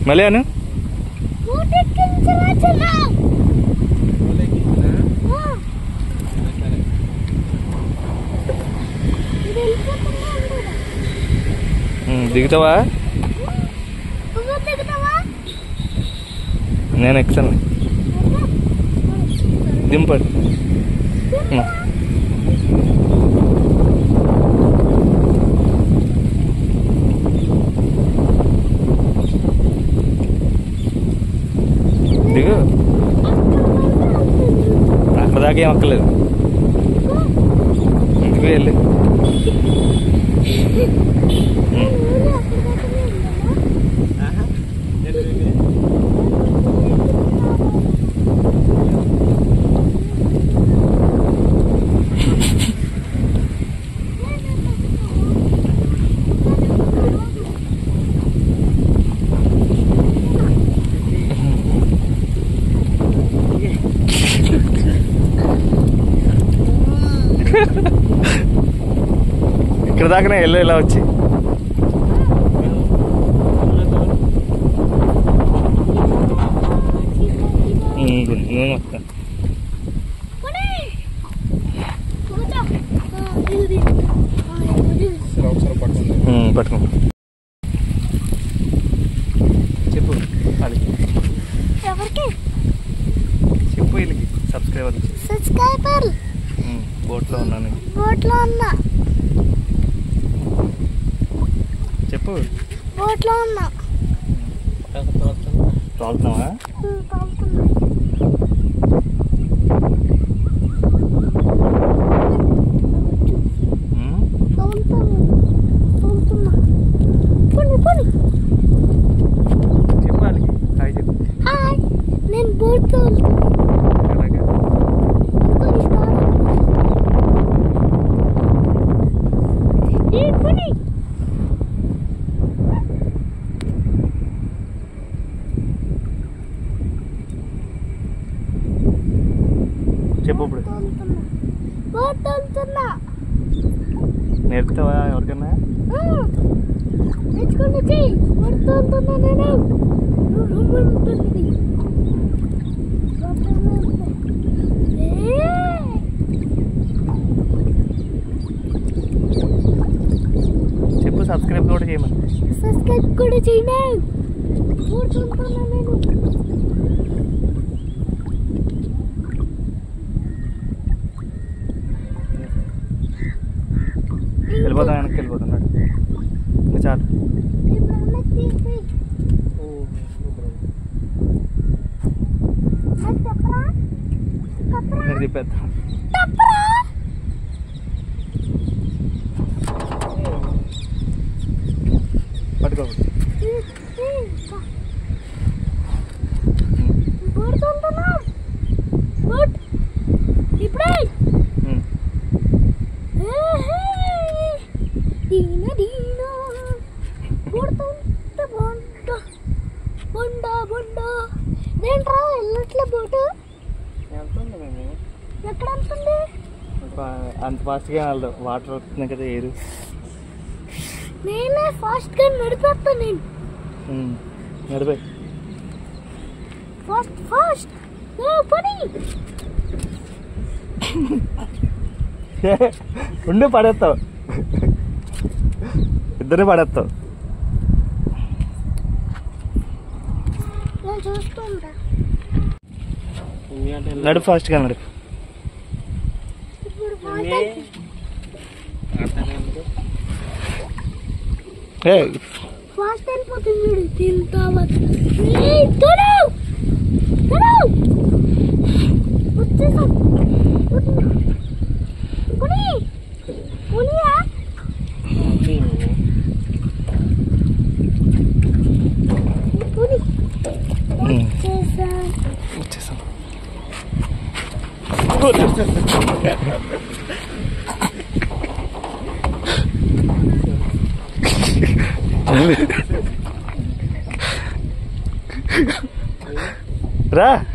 మళ్ళీ అను ఊటెక్కించరా చిన్నా ఇది వెళ్ళిపోతుందా ఉండదా? ఉమ్, దిగుతావా నువ్వు దిగుతావా నేను ఎక్కుతాను దింపండి ఉమ్. దిగు అక్కడ దాకా ఏం అక్కర్లేదు ఇంటికి వెళ్ళి ఇక్కడ దాకానే వెళ్ళి ఇలా వచ్చి ఉమ్, నేను వస్తాను ఉమ్, పట్టుకో చెప్పు వాళ్ళకి ఎవరికి చెప్పు వీళ్ళకి సబ్స్క్రైబర్ సబ్స్క్రైబర్ బోట్లో ఉన్నాను బోట్లో ఉన్నా చెప్పు బోట్లో ఉన్నా తోలుతున్నావా ఉమ్, తోలుతున్నా. ఉమ్, తోలుతాను. తోలుతున్నా. పోనీ, పోనీ. చెప్పు వాళ్ళకి హాయ్ చెప్పు హాయ్ నేను బోట్ తోలుతున్నా అలాగే పోనీ, కారు. ఏ, పోనీ. చెప్పు ఇప్పుడు తోలుతున్నా. బోట్ తోలుతున్నా నేర్పుతావా ఎవరికన్నా తెచ్చుకొని వచ్చి బోట్ తోలుతున్నా నేను నువ్వు రమ్మంటుంది చెప్పు సబ్స్క్రైబ్ కూడా చేయమని సబ్స్క్రైబ్ కూడా చేయను బోట్ తోలుతున్నా నేను వెళ్ళిపోతాం వెనక్కి వెళ్ళిపోతున్నాడు ఇంకా చాలు ఇప్పుడు అన్నకి తీసి నాకు చెప్పరా చెప్పరా నేను చెప్పేద్దాం చెప్పరా పట్టుకో బోట్ తోలుతున్నా బోట్ ఇప్పుడే ఉమ్. దీన దీన బోడుతుంటే బొండ బొండ బొండ ఇదేంట్రా వెళ్ళట్లే బోటు ఎక్కడ వెళ్తుంది అంత ఫాస్ట్గా వెళ్దాం వాటర్ వస్తున్నాయి కదా ఏరు నేనే ఫాస్ట్ గా నడిపేస్తాను నేను ఉమ్. నడిపోయి ఫాస్ట్ ఫాస్ట్ ఓ పని ఉండి పడేస్తావు ఇద్దరిని పడేస్తావు నేను చూస్తుంటా నడుపు ఫాస్ట్గా నడుపు ఇప్పుడు ఫాస్ట్ ఏ ఫాస్ట్ వెళ్ళిపోతుంది వీడు తింటావా ఏయ్, తోడు తోడు వచ్చేసాం పుని పునియా పుని ఉమ్. వచ్చేసాం వచ్చేసాం రా